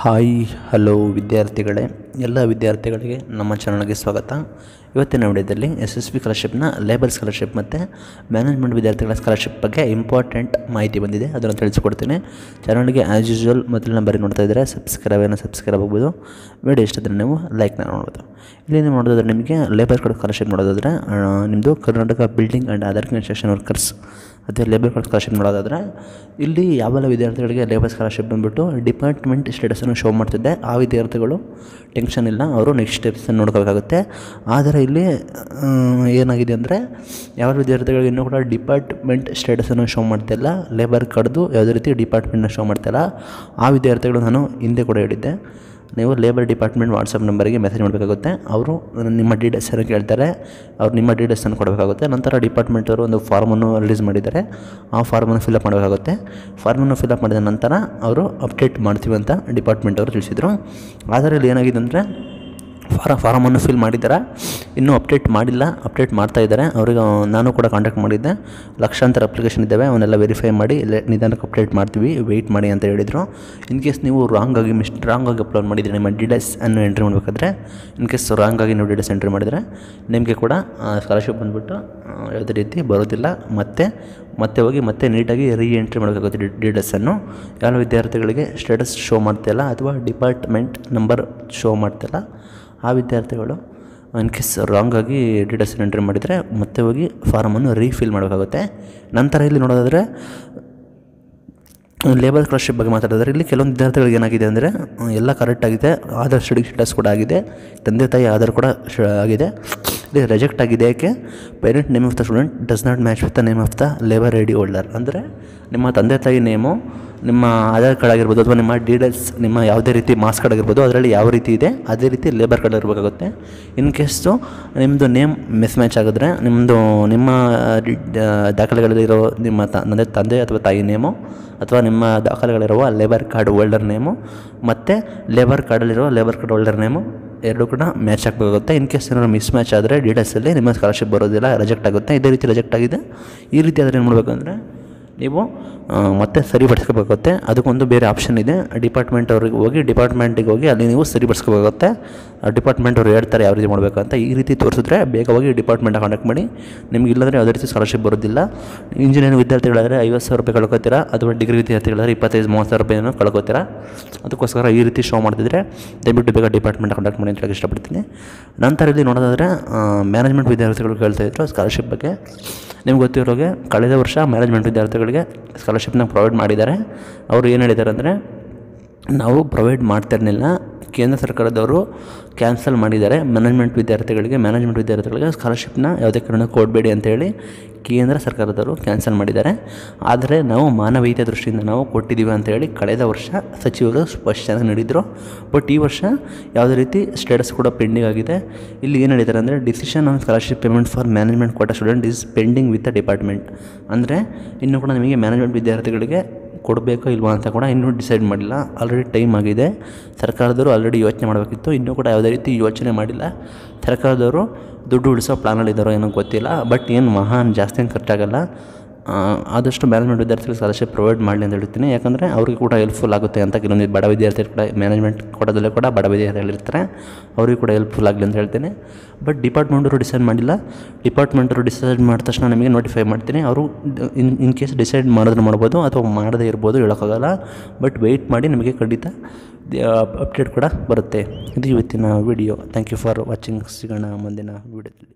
hi hello ವಿದ್ಯಾರ್ಥಿಗಳೇ ಎಲ್ಲ ವಿದ್ಯಾರ್ಥಿಗಳಿಗೆ ನಮ್ಮ ಚಾನಲ್ಗೆ ಸ್ವಾಗತ ಇವತ್ತಿನ ವಿಡಿಯೋದಲ್ಲಿ ಎಸ್ ಎಸ್ ಪಿ ಸ್ಕಾಲರ್ಶಿಪ್ನ ಲೇಬರ್ ಸ್ಕಾಲರ್ಶಿಪ್ ಮತ್ತು ಮ್ಯಾನೇಜ್ಮೆಂಟ್ ವಿದ್ಯಾರ್ಥಿಗಳ ಸ್ಕಾಲರ್ಶಿಪ್ ಬಗ್ಗೆ ಇಂಪಾರ್ಟೆಂಟ್ ಮಾಹಿತಿ ಬಂದಿದೆ ಅದನ್ನು ತಿಳಿಸ್ಕೊಡ್ತೀನಿ ಚಾನಲ್ಗೆ ಆ್ಯಸ್ ಯೂಶ್ವಲ್ ಮೊದಲನೇ ಬಾರಿ ನೋಡ್ತಾ ಇದ್ದರೆ ಸಬ್ಸ್ಕ್ರೈಬ್ ಏನೋ ಸಬ್ಸ್ಕ್ರೈಬ್ ಆಗ್ಬೋದು ವಿಡಿಯೋ ಇಷ್ಟಿದ್ರೆ ನೀವು ಲೈಕ್ನ ನೋಡ್ಬೋದು ಇಲ್ಲಿ ನೀವು ನೋಡೋದಾದ್ರೆ ನಿಮಗೆ ಲೇಬರ್ ಕಾರ್ಡ್ ಸ್ಕಾಲರ್ಶಿಪ್ ನೋಡೋದಾದ್ರೆ ಆ, ನಿಮ್ಮದು Karnataka building and other construction workers ಅದೇ ಲೇಬರ್ ಕಾರ್ಡ್ ಸ್ಕಾಲರ್ಶಿಪ್ ನೋಡೋದಾದ್ರೆ ಇಲ್ಲಿ ಯಾವೆಲ್ಲ ವಿದ್ಯಾರ್ಥಿಗಳಿಗೆ ಲೇಬರ್ ಸ್ಕಾಲರ್ಶಿಪ್ ಬಂದುಬಿಟ್ಟು ಡಿಪಾರ್ಟ್ಮೆಂಟ್ ಸ್ಟೇಟಸನ್ನು ಶೋ ಮಾಡ್ತಿದ್ದೆ ಆ ವಿದ್ಯಾರ್ಥಿಗಳು ಟೆನ್ಷನ್ ಇಲ್ಲ ಅವರು ನೆಕ್ಸ್ಟ್ ಸ್ಟೆಪ್ಸನ್ನು ನೋಡ್ಕೋಬೇಕಾಗುತ್ತೆ ಆದರೆ ಇಲ್ಲಿ ಆ, ಏನಾಗಿದೆ ಅಂದರೆ ಯಾವ ವಿದ್ಯಾರ್ಥಿಗಳಿಗೆ ಇನ್ನೂ ಕೂಡ ಡಿಪಾರ್ಟ್ಮೆಂಟ್ ಸ್ಟೇಟಸನ್ನು ಶೋ ಮಾಡ್ತಿಲ್ಲ ಲೇಬರ್ ಕಾರ್ಡ್ದು ಯಾವುದೇ ರೀತಿ ಡಿಪಾರ್ಟ್ಮೆಂಟ್ನ ಶೋ ಮಾಡ್ತಿಲ್ಲ ಆ ವಿದ್ಯಾರ್ಥಿಗಳು ನಾನು ಹಿಂದೆ ಕೂಡ ಹೇಳಿದ್ದೆ ನೀವು ಲೇಬರ್ ಡಿಪಾರ್ಟ್ಮೆಂಟ್ ವಾಟ್ಸಪ್ ನಂಬರಿಗೆ ಮೆಸೇಜ್ ಮಾಡಬೇಕಾಗುತ್ತೆ ಅವರು ನಿಮ್ಮ ಡೀಟೇಲ್ಸನ್ನು ಕೇಳ್ತಾರೆ ಅವ್ರು ನಿಮ್ಮ ಡೀಟೇಲ್ಸನ್ನು ಕೊಡಬೇಕಾಗುತ್ತೆ ನಂತರ ಡಿಪಾರ್ಟ್ಮೆಂಟ್ ಅವರು ಒಂದು ಫಾರ್ಮನ್ನು ರಿಲೀಸ್ ಮಾಡಿದ್ದಾರೆ ಆ ಫಾರ್ಮನ್ನು ಫಿಲಪ್ ಮಾಡಬೇಕಾಗುತ್ತೆ ಫಾರ್ಮನ್ನು ಫಿಲಪ್ ಮಾಡಿದ ನಂತರ ಅವರು ಅಪ್ಡೇಟ್ ಮಾಡ್ತೀವಿ ಅಂತ ಡಿಪಾರ್ಟ್ಮೆಂಟ್ ಅವರು ತಿಳಿಸಿದರು ಆದರೆ ಇಲ್ಲಿ ಏನಾಗಿದೆ ಅಂದರೆ ಫಾರ ಫಾರಮನ್ನು ಫಿಲ್ ಮಾಡಿದ್ದಾರೆ ಇನ್ನೂ ಅಪ್ಡೇಟ್ ಮಾಡಿಲ್ಲ ಅಪ್ಡೇಟ್ ಮಾಡ್ತಾ ಇದ್ದಾರೆ ಅವರಿಗೆ ನಾನು ಕೂಡ ಕಾಂಟ್ಯಾಕ್ಟ್ ಮಾಡಿದ್ದೆ ಲಕ್ಷಾಂತರ ಅಪ್ಲಿಕೇಶನ್ ಇದ್ದಾವೆ ಅವನ್ನೆಲ್ಲ ವೆರಿಫೈ ಮಾಡಿ ಇಲ್ಲ ನಿಧಾನಕ್ಕೆ ಅಪ್ಡೇಟ್ ಮಾಡ್ತೀವಿ ವೆಯ್ಟ್ ಮಾಡಿ ಅಂತ ಹೇಳಿದರು ಇನ್ ಕೇಸ್ ನೀವು ರಾಂಗ್ ಆಗಿ ಮಿಸ್ ರಾಂಗ್ ಆಗಿ ಅಪ್ಲೋಡ್ ಮಾಡಿದರೆ ನಿಮ್ಮ ಡೀಟೇಲ್ಸ್ ಅನ್ನು ಎಂಟ್ರಿ ಮಾಡಬೇಕಾದ್ರೆ ಇನ್ ಕೇಸ್ ರಾಂಗ್ ಆಗಿ ನೀವು ಡೀಟೇಲ್ಸ್ ಎಂಟ್ರಿ ಮಾಡಿದರೆ ನಿಮಗೆ ಕೂಡ ಸ್ಕಾಲರ್ಶಿಪ್ ಬಂದುಬಿಟ್ಟು ಯಾವುದೇ ರೀತಿ ಬರೋದಿಲ್ಲ ಮತ್ತೆ ಮತ್ತೆ ಹೋಗಿ ಮತ್ತೆ ನೀಟಾಗಿ ರೀ ಎಂಟ್ರಿ ಮಾಡಬೇಕಾಗುತ್ತೆ ಡೀಟೇಲ್ಸನ್ನು ಯಾವ ವಿದ್ಯಾರ್ಥಿಗಳಿಗೆ ಸ್ಟೇಟಸ್ ಶೋ ಮಾಡ್ತಿಲ್ಲ ಅಥವಾ ಡಿಪಾರ್ಟ್ಮೆಂಟ್ ನಂಬರ್ ಶೋ ಮಾಡ್ತಿಲ್ಲ ಆ ವಿದ್ಯಾರ್ಥಿಗಳು ಇನ್ ಕೇಸ್ ರಾಂಗ್ ಆಗಿ ಡೀಟೇಲ್ಸ್ ಎಂಟ್ರಿ ಮಾಡಿದರೆ ಮತ್ತೆ ಹೋಗಿ ಫಾರಮನ್ನು ರೀಫಿಲ್ ಮಾಡಬೇಕಾಗುತ್ತೆ ನಂತರ ಇಲ್ಲಿ ನೋಡೋದಾದರೆ ಲೇಬರ್ ಸ್ಕಾಲರ್ಶಿಪ್ ಬಗ್ಗೆ ಮಾತಾಡಿದ್ರೆ ಇಲ್ಲಿ ಕೆಲವೊಂದು ವಿದ್ಯಾರ್ಥಿಗಳಿಗೆ ಏನಾಗಿದೆ ಅಂದರೆ ಎಲ್ಲ ಕರೆಕ್ಟ್ ಆಗಿದೆ ಆಧಾರ್ ಸ್ಟಡಿ ಸ್ಟೇಟಸ್ ಕೂಡ ಆಗಿದೆ ತಂದೆ ತಾಯಿ ಆಧಾರ್ ಕೂಡ ಶ- ಆಗಿದೆ ಇಲ್ಲಿ ರಿಜೆಕ್ಟ್ ಆಗಿದೆ ಯಾಕೆ parent name of the student does not match with the name of the labour I D holder ಅಂದರೆ ನಿಮ್ಮ ತಂದೆ ತಾಯಿ ನೇಮು ನಿಮ್ಮ ಆಧಾರ್ ಕಾರ್ಡ್ ಆಗಿರ್ಬೋದು ಅಥವಾ ನಿಮ್ಮ ಡೀಟೇಲ್ಸ್ ನಿಮ್ಮ ಯಾವುದೇ ರೀತಿ ಮಾರ್ಕ್ಸ್ ಕಾರ್ಡ್ ಆಗಿರ್ಬೋದು ಅದರಲ್ಲಿ ಯಾವ ರೀತಿ ಇದೆ ಅದೇ ರೀತಿ ಲೇಬರ್ ಕಾರ್ಡ್ ಇರಬೇಕಾಗುತ್ತೆ ಇನ್ ಕೇಸು ನಿಮ್ಮದು ನೇಮ್ ಮಿಸ್ ಮ್ಯಾಚ್ ಆಗಿದ್ರೆ ನಿಮ್ಮದು ನಿಮ್ಮ ಡಿ- ದಾಖಲೆಗಳಲ್ಲಿರೋ ನಿಮ್ಮ ತಂದೆ ತಂದೆ ಅಥವಾ ತಾಯಿ ನೇಮು ಅಥವಾ ನಿಮ್ಮ ದಾಖಲೆಗಳಿರುವ ಲೇಬರ್ ಕಾರ್ಡ್ ಹೋಲ್ಡರ್ ನೇಮು ಮತ್ತು ಲೇಬರ್ ಕಾರ್ಡಲ್ಲಿರೋ ಲೇಬರ್ ಕಾರ್ಡ್ ಹೋಲ್ಡರ್ ನೇಮು ಎರಡೂ ಕೂಡ ಮ್ಯಾಚ್ ಆಗಬೇಕಾಗುತ್ತೆ ಇನ್ ಕೇಸ್ ಏನಾದ್ರು ಮಿಸ್ ಮ್ಯಾಚ್ ಆದರೆ ಡೀಟೇಲ್ಸಲ್ಲಿ ನಿಮ್ಮ ಸ್ಕಾಲರ್ಶಿಪ್ ಬರೋದಿಲ್ಲ ರಿಜೆಕ್ಟ್ ಆಗುತ್ತೆ ಇದೇ ರೀತಿ ರಿಜೆಕ್ಟ್ ಆಗಿದೆ ಈ ರೀತಿ ಆದರೆ ಏನು ಮಾಡಬೇಕಂದ್ರೆ ನೀವು ಆ, ಮತ್ತೆ ಸರಿಪಡಿಸ್ಕೋಬೇಕಾಗುತ್ತೆ ಅದಕ್ಕೊಂದು ಬೇರೆ ಆಪ್ಷನ್ ಇದೆ ಡಿಪಾರ್ಟ್ಮೆಂಟ್ ಅವ್ರಿಗೆ ಹೋಗಿ ಡಿಪಾರ್ಟ್ಮೆಂಟಿಗೆ ಹೋಗಿ ಅಲ್ಲಿ ನೀವು ಸರಿಪಡಿಸ್ಕೋಬೇಕಾಗುತ್ತೆ ಡಿಪಾರ್ಟ್ಮೆಂಟ್ ಅವ್ರು ಹೇಳ್ತಾರೆ ಯಾವ ರೀತಿ ಮಾಡಬೇಕು ಅಂತ ಈ ರೀತಿ ತೋರಿಸಿದ್ರೆ ಬೇಗ ಹೋಗಿ ಡಿಪಾರ್ಟ್ಮೆಂಟ್ ಕಾಂಟ್ಯಾಕ್ಟ್ ಮಾಡಿ ನಿಮ್ಗೆ ಇಲ್ಲಾಂದರೆ ಯಾವುದೇ ರೀತಿ ಸ್ಕಾಲರ್ಶಿಪ್ ಬರೋದಿಲ್ಲ ಇಂಜಿನಿಯರಿಂಗ್ ವಿದ್ಯಾರ್ಥಿಗಳಾದರೆ ಐವತ್ತು ಸಾವಿರ ರೂಪಾಯಿ ಕಳ್ಕೊತೀರಾ ಅಥವಾ ಡಿಗ್ರಿ ವಿದ್ಯಾರ್ಥಿಗಳಾದರೆ ಇಪ್ಪತ್ತೈದು ಮೂವತ್ತು ಸಾವಿರ ರೂಪಾಯಿನೂ ಕಳ್ಕೊತೀರಾ ಅದಕ್ಕೋಸ್ಕರ ಈ ರೀತಿ ಶೋ ಮಾಡ್ತಿದ್ರೆ ದಯವಿಟ್ಟು ಬೇಗ ಡಿಪಾರ್ಟ್ಮೆಂಟ್ ಕಾಂಟ್ಯಾಕ್ಟ್ ಮಾಡಿ ಅಂತ ಹೇಳಕ್ಕೆ ಇಷ್ಟಪಡ್ತೀನಿ ನಂತರ ಇಲ್ಲಿ ನೋಡೋದಾದರೆ ಮ್ಯಾನೇಜ್ಮೆಂಟ್ ವಿದ್ಯಾರ್ಥಿಗಳು ಕೇಳ್ತಾ ಇದ್ರು ಸ್ಕಾಲರ್ಶಿಪ್ ಬಗ್ಗೆ ನಿಮ್ಗೆ ಗೊತ್ತಿರೋಗೆ ಕಳೆದ ವರ್ಷ ಮ್ಯಾನೇಜ್ಮೆಂಟ್ ವಿದ್ಯಾರ್ಥಿಗಳಿಗೆ ಸ್ಕಾಲರ್ಶಿಪ್ನ ಪ್ರೊವೈಡ್ ಮಾಡಿದ್ದಾರೆ ಅವರು ಏನು ಹೇಳಿದ್ದಾರೆ ಅಂದರೆ ನಾವು ಪ್ರೊವೈಡ್ ಮಾಡ್ತಿರಲಿಲ್ಲ ಕೇಂದ್ರ ಸರ್ಕಾರದವರು ಕ್ಯಾನ್ಸಲ್ ಮಾಡಿದ್ದಾರೆ ಮ್ಯಾನೇಜ್ಮೆಂಟ್ ವಿದ್ಯಾರ್ಥಿಗಳಿಗೆ ಮ್ಯಾನೇಜ್ಮೆಂಟ್ ವಿದ್ಯಾರ್ಥಿಗಳಿಗೆ ಸ್ಕಾಲರ್ಶಿಪ್ನ ಯಾವುದೇ ಕಾರಣಕ್ಕೂ ಕೊಡಬೇಡಿ ಅಂತೇಳಿ ಕೇಂದ್ರ ಸರ್ಕಾರದವರು ಕ್ಯಾನ್ಸಲ್ ಮಾಡಿದ್ದಾರೆ ಆದರೆ ನಾವು ಮಾನವೀಯತೆ ದೃಷ್ಟಿಯಿಂದ ನಾವು ಕೊಟ್ಟಿದ್ದೀವಿ ಅಂತೇಳಿ ಕಳೆದ ವರ್ಷ ಸಚಿವರು ಸ್ಪಷ್ಟನೆ ನೀಡಿದರು ಬಟ್ ಈ ವರ್ಷ ಯಾವುದೇ ರೀತಿ ಸ್ಟೇಟಸ್ ಕೂಡ ಪೆಂಡಿಂಗ್ ಆಗಿದೆ ಇಲ್ಲಿ ಏನು ಹೇಳಿದ್ದಾರೆ ಅಂದರೆ decision on scholarship payment for management quota student is pending with the department ಅಂದರೆ ಇನ್ನೂ ಕೂಡ ನಿಮಗೆ ಮ್ಯಾನೇಜ್ಮೆಂಟ್ ವಿದ್ಯಾರ್ಥಿಗಳಿಗೆ ಕೊಡಬೇಕೋ ಇಲ್ವಾ ಅಂತ ಕೂಡ ಇನ್ನೂ ಡಿಸೈಡ್ ಮಾಡಿಲ್ಲ ಆಲ್ರೆಡಿ ಟೈಮ್ ಆಗಿದೆ ಸರ್ಕಾರದವರು ಆಲ್ರೆಡಿ ಯೋಚನೆ ಮಾಡಬೇಕಿತ್ತು ಇನ್ನೂ ಕೂಡ ಯಾವುದೇ ರೀತಿ ಯೋಚನೆ ಮಾಡಿಲ್ಲ ಸರ್ಕಾರದವರು ದುಡ್ಡು ಉಳಿಸೋ ಪ್ಲಾನಲ್ಲಿದ್ದಾರೋ ಏನೋ ಗೊತ್ತಿಲ್ಲ ಬಟ್ ಏನು ಮಹಾನ್ ಜಾಸ್ತಿ ಏನು ಖರ್ಚಾಗಲ್ಲ ಆ, ಆದಷ್ಟು ಮ್ಯಾನೇಜ್ಮೆಂಟ್ ವಿದ್ಯಾರ್ಥಿಗಳು ಸ್ಕಾಲರ್ಶಿಪ್ ಪ್ರೊವೈಡ್ ಮಾಡಲಿ ಅಂತ ಹೇಳ್ತೀನಿ ಯಾಕಂದರೆ ಅವ್ರಿಗೆ ಕೂಡ ಹೆಲ್ಪ್ಫುಲ್ ಆಗುತ್ತೆ ಅಂತ ಕೆಲವೊಂದು ಬಡ ವಿದ್ಯಾರ್ಥಿಗಳು ಕೂಡ ಮ್ಯಾನೇಜ್ಮೆಂಟ್ ಕೊಡೋದಲ್ಲೇ ಕೂಡ ಬಡ ವಿದ್ಯಾರ್ಥಿಗಳಿರ್ತಾರೆ ಅವ್ರಿಗೆ ಕೂಡ ಹೆಲ್ಪ್ಫುಲ್ ಆಗಲಿ ಅಂತ ಹೇಳ್ತೀನಿ ಬಟ್ ಡಿಪಾರ್ಟ್ಮೆಂಟವರು ಡಿಸೈಡ್ ಮಾಡಿಲ್ಲ ಡಿಪಾರ್ಟ್ಮೆಂಟವರು ಡಿಸೈಡ್ ಮಾಡಿದ ತಕ್ಷಣ ನಿಮಗೆ ನೋಟಿಫೈ ಮಾಡ್ತೀನಿ ಅವರು ಇನ್ ಇನ್ ಕೇಸ್ ಡಿಸೈಡ್ ಮಾಡಿದ್ರೆ ಮಾಡ್ಬೋದು ಅಥವಾ ಮಾಡದೇ ಇರ್ಬೋದು ಹೇಳೋಕ್ಕಾಗಲ್ಲ ಬಟ್ ವೆಯ್ಟ್ ಮಾಡಿ ನಿಮಗೆ ಖಂಡಿತ ಅಪ್ಡೇಟ್ ಕೂಡ ಬರುತ್ತೆ ಇದು ಇವತ್ತಿನ video thank you for watching ಸಿಗೋಣ ಮುಂದಿನ ವಿಡಿಯೋದಲ್ಲಿ